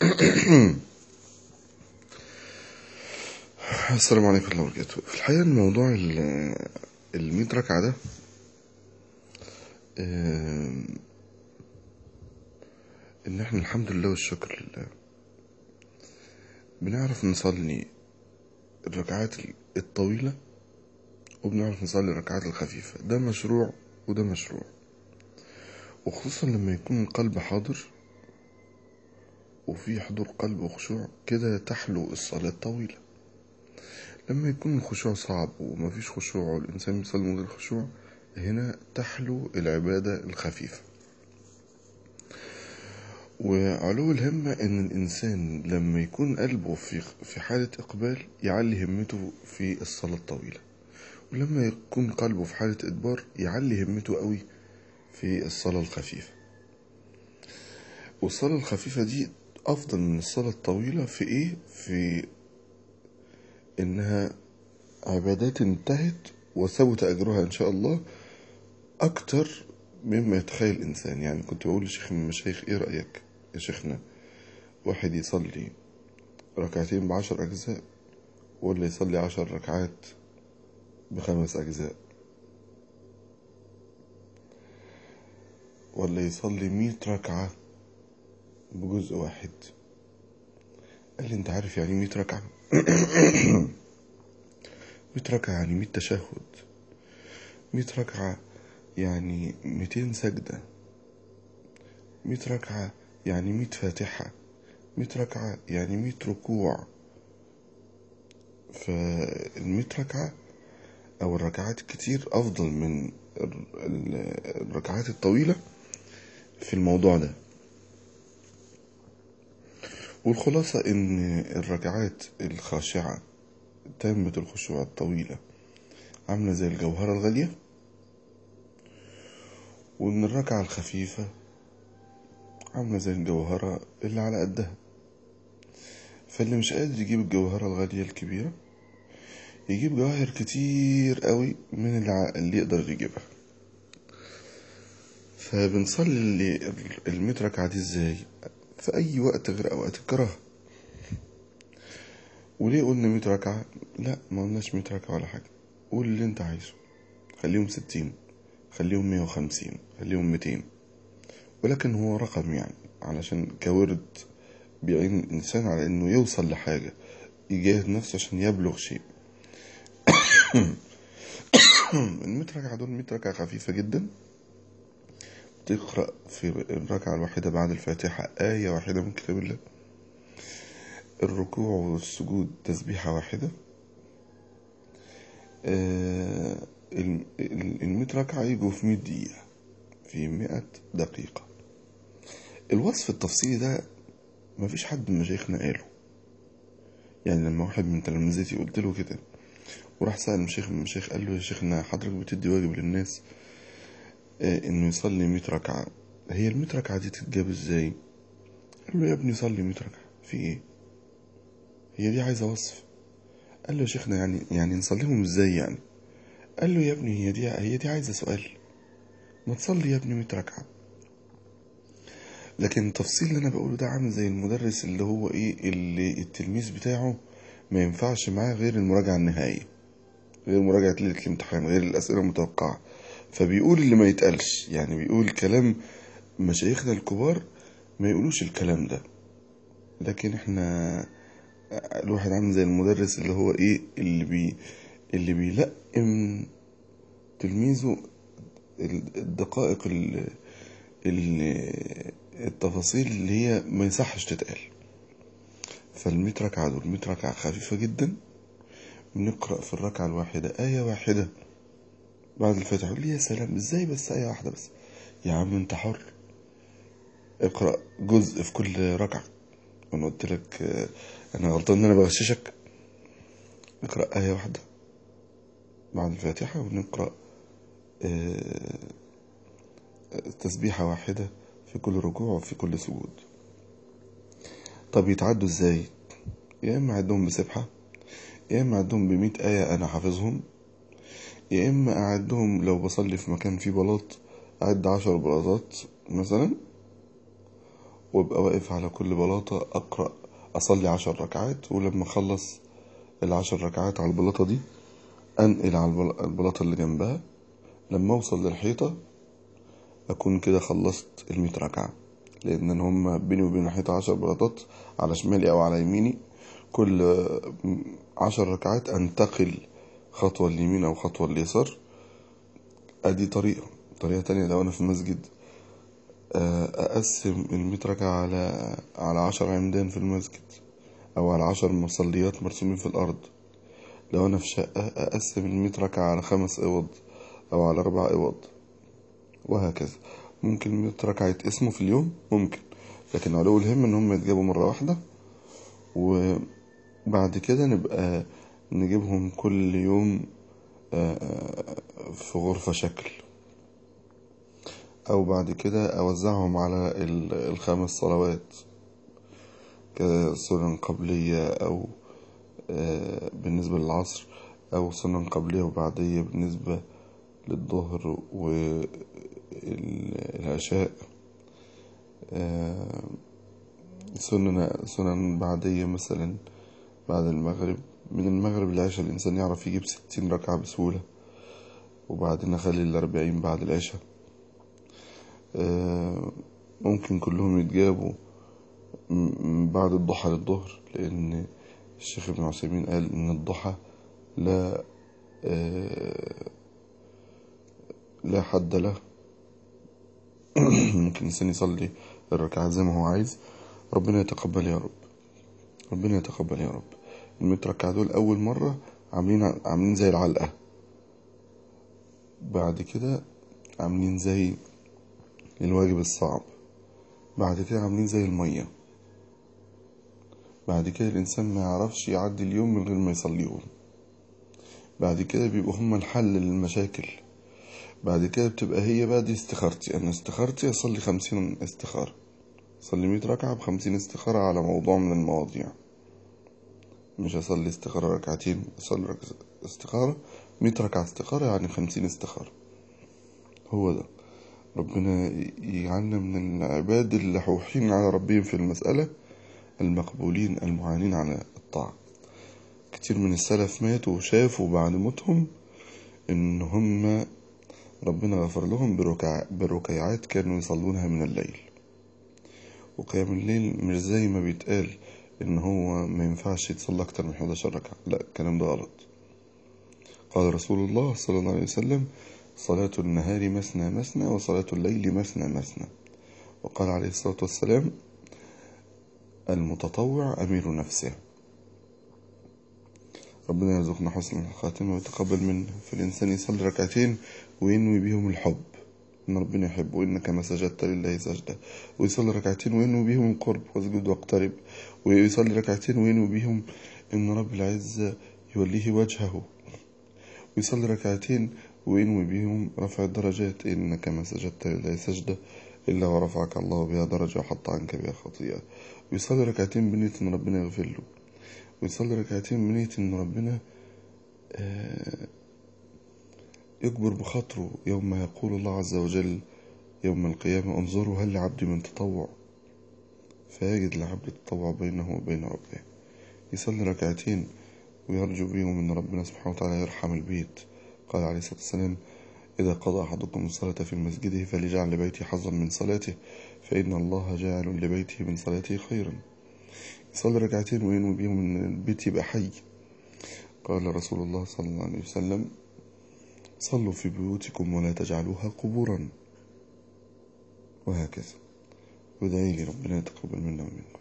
السلام عليكم ورحمة الله وبركاته في الحقيقة الموضوع الميت ركعة ده آم، إن إحنا الحمد لله والشكر لله بنعرف نصلي الركعات الطويلة وبنعرف نصلي الركعات الخفيفة ده مشروع وده مشروع وخصوصا لما يكون القلب حاضر وفي حضور قلب وخشوع كده تحلو الصلاة الطويلة لما يكون الخشوع صعب ومفيش خشوع والإنسان بيصلي من غير خشوع هنا تحلو العبادة الخفيفة وعلو الهمة إن الإنسان لما يكون قلبه في في حالة إقبال يعلي همته في الصلاة الطويلة ولما يكون قلبه في حالة إدبار يعلي همته قوي في الصلاة الخفيفة والصلاة الخفيفة دي أفضل من الصلاة الطويلة في إيه؟ في إنها عبادات انتهت وثبت أجرها إن شاء الله أكتر مما يتخيل الإنسان يعني كنت بقول لشيخ من المشايخ إيه رأيك يا شيخنا واحد يصلي ركعتين بعشر أجزاء ولا يصلي عشر ركعات بخمس أجزاء ولا يصلي مية ركعة بجزء واحد قال لي انت عارف يعني مية ركعة مية ركعة يعني مية تشهد مية ركعة يعني ميتين سجدة مية ركعة يعني مية فاتحة مية ركعة يعني مية ركوع فالمية ركعة أو الركعات الكتير أفضل من ال- ال- الركعات الطويلة في الموضوع ده والخلاصة إن الركعات الخاشعة تامة الخشوع الطويلة عاملة زي الجوهرة الغالية وإن الركعة الخفيفة عاملة زي الجوهرة اللي على قدها فاللي مش قادر يجيب الجوهرة الغالية الكبيرة يجيب جواهر كتير قوي من اللي, ع- اللي يقدر يجيبها فبنصلي اللي- الميت ركعة دي ازاي في أي وقت غير أوقات الكراهة وليه قلنا ميت ركعة لا ما قلناش ميت ركعة ولا حاجة قول اللي انت عايزه خليهم ستين خليهم مية وخمسين خليهم ميتين ولكن هو رقم يعني علشان كورد بيعين الإنسان على إنه يوصل لحاجة يجاهد نفسه عشان يبلغ شيء الميت ركعة دول ميت ركعة خفيفة جدا تقرأ في الركعة الواحدة بعد الفاتحة آية واحدة من كتاب الله الركوع والسجود تسبيحة واحدة آه، الم- ال- الميت ركعة يجوا في مية دقيقة في مئة دقيقة الوصف التفصيلي ده مفيش حد من مشايخنا قاله يعني لما واحد من تلامذتي قلت له كده وراح سأل شيخ من المشايخ قال له يا شيخنا حضرتك بتدي واجب للناس آه، انه يصلي 100 ركعة هي ال 100 ركعة دي تتجاب ازاي قال له يا ابني صلي 100 ركعة في ايه هي دي عايزة وصف قال له يا شيخنا يعني يعني نصليهم ازاي يعني قال له يا ابني هي دي هي دي عايزة سؤال ما تصلي يا ابني 100 ركعة لكن التفصيل اللي انا بقوله ده عامل زي المدرس اللي هو ايه اللي التلميذ بتاعه ما ينفعش معاه غير المراجعة النهائية غير مراجعة ليلة الامتحان غير الأسئلة المتوقعة فبيقول اللي ما يتقالش يعني بيقول كلام مشايخنا الكبار ما يقولوش الكلام ده لكن احنا الواحد عامل زي المدرس اللي هو ايه اللي بي اللي بيلقم تلميذه الدقائق ال ال التفاصيل اللي هي ما يصحش تتقال فالميت ركعة دول ميت ركعة خفيفة جدا بنقرأ في الركعة الواحدة آية واحدة بعد الفاتحة يقول لي يا سلام ازاي بس آية واحدة بس يا عم انت حر اقرأ جزء في كل ركعة وانا قلت لك آه، انا غلطان ان انا بغششك اقرأ آية واحدة بعد الفاتحة ونقرأ آه، تسبيحة واحدة في كل ركوع وفي كل سجود طب يتعدوا ازاي يا اما اعدهم بسبحة يا اما اعدهم بمئة آية انا حافظهم يا اما اعدهم لو بصلي في مكان فيه بلاط اعد عشر بلاطات مثلا وابقى واقف على كل بلاطة أقرأ أصلي عشر ركعات ولما أخلص العشر ركعات على البلاطة دي أنقل على البل- البلاطة اللي جنبها لما أوصل للحيطة أكون كده خلصت المية ركعة لأن هما بيني وبين الحيطة عشر بلاطات على شمالي أو على يميني كل آه، عشر ركعات أنتقل خطوة اليمين أو خطوة اليسار أدي طريقة طريقة تانية لو أنا في مسجد آه، أقسم المية ركعة على على عشر عمدان في المسجد أو على عشر مصليات مرسومين في الأرض لو أنا في شقة أقسم المية ركعة على خمس أوض أو على أربع أوض وهكذا ممكن مية ركعة يتقسموا في اليوم ممكن لكن علو الهم إن هم يتجابوا مرة واحدة وبعد كده نبقى نجيبهم كل يوم آه، في غرفة شكل أو بعد كده أوزعهم على ال- الخمس صلوات كسنن قبلية أو آه، بالنسبة للعصر أو سنن قبلية وبعدية بالنسبة للظهر والعشاء آه، سنن سنن بعدية مثلا بعد المغرب من المغرب للعشاء الإنسان يعرف يجيب ستين ركعة بسهولة وبعدين أخلي الأربعين بعد العشاء آه، ممكن كلهم يتجابوا م- من بعد الضحى للظهر لأن الشيخ ابن عثيمين قال إن الضحى لا آه، لا حد له ممكن الإنسان يصلي الركعات زي ما هو عايز ربنا يتقبل يا رب ربنا يتقبل يا رب الميت ركعة دول أول مرة عاملين عاملين زي العلقة بعد كده عاملين زي الواجب الصعب بعد كده عاملين زي المية بعد كده الإنسان ما يعرفش يعدي اليوم من غير ما يصليهم بعد كده بيبقوا هما الحل للمشاكل بعد كده بتبقى هي بقى دي استخارتي أنا استخارتي أصلي خمسين استخارة أصلي مية ركعة بخمسين استخارة على موضوع من المواضيع مش أصلي استخارة ركعتين أصلي رك- استخارة مية ركعة استخارة يعني خمسين استخارة هو ده ربنا يجعلنا من العباد اللحوحين على ربهم في المسألة المقبولين المعانين على الطاعة كتير من السلف ماتوا وشافوا بعد موتهم إن هم ربنا غفر لهم بركع بركيعات كانوا يصلونها من الليل وقيام الليل مش زي ما بيتقال إن هو ما ينفعش يتصلى أكتر من 11 ركعة لا الكلام ده غلط قال رسول الله صلى الله عليه وسلم صلاة النهار مثنى مثنى وصلاة الليل مثنى مثنى وقال عليه الصلاة والسلام المتطوع أمير نفسه ربنا يرزقنا حسن الخاتمة ويتقبل منا فالإنسان يصلي ركعتين وينوي بيهم الحب إن ربنا يحب وإنك ما سجدت لله سجدة ويصلي ركعتين وينوي بيهم القرب واسجد واقترب ويصلي ركعتين وينوي بيهم إن رب العزة يوليه وجهه ويصلي ركعتين وينوي بيهم رفع الدرجات إنك ما سجدت لله سجدة إلا ورفعك الله بها درجة وحط عنك بها خطيئة ويصلي ركعتين بنية إن ربنا يغفر له ويصلي ركعتين بنية إن ربنا آه، يكبر بخاطره يوم يقول الله عز وجل يوم القيامة انظروا هل لعبدي من تطوع فيجد العبد التطوع بينه وبين ربه يصلي ركعتين ويرجو بيهم إن ربنا سبحانه وتعالى يرحم البيت قال عليه الصلاة والسلام إذا قضى أحدكم الصلاة في مسجده فليجعل لبيته حظا من صلاته فإن الله جاعل لبيته من صلاته خيرا يصلي ركعتين وينوي بيهم إن البيت يبقى حي قال رسول الله صلى الله عليه وسلم صلوا في بيوتكم ولا تجعلوها قبورا وهكذا وادعي لي ربنا يتقبل منا ومنكم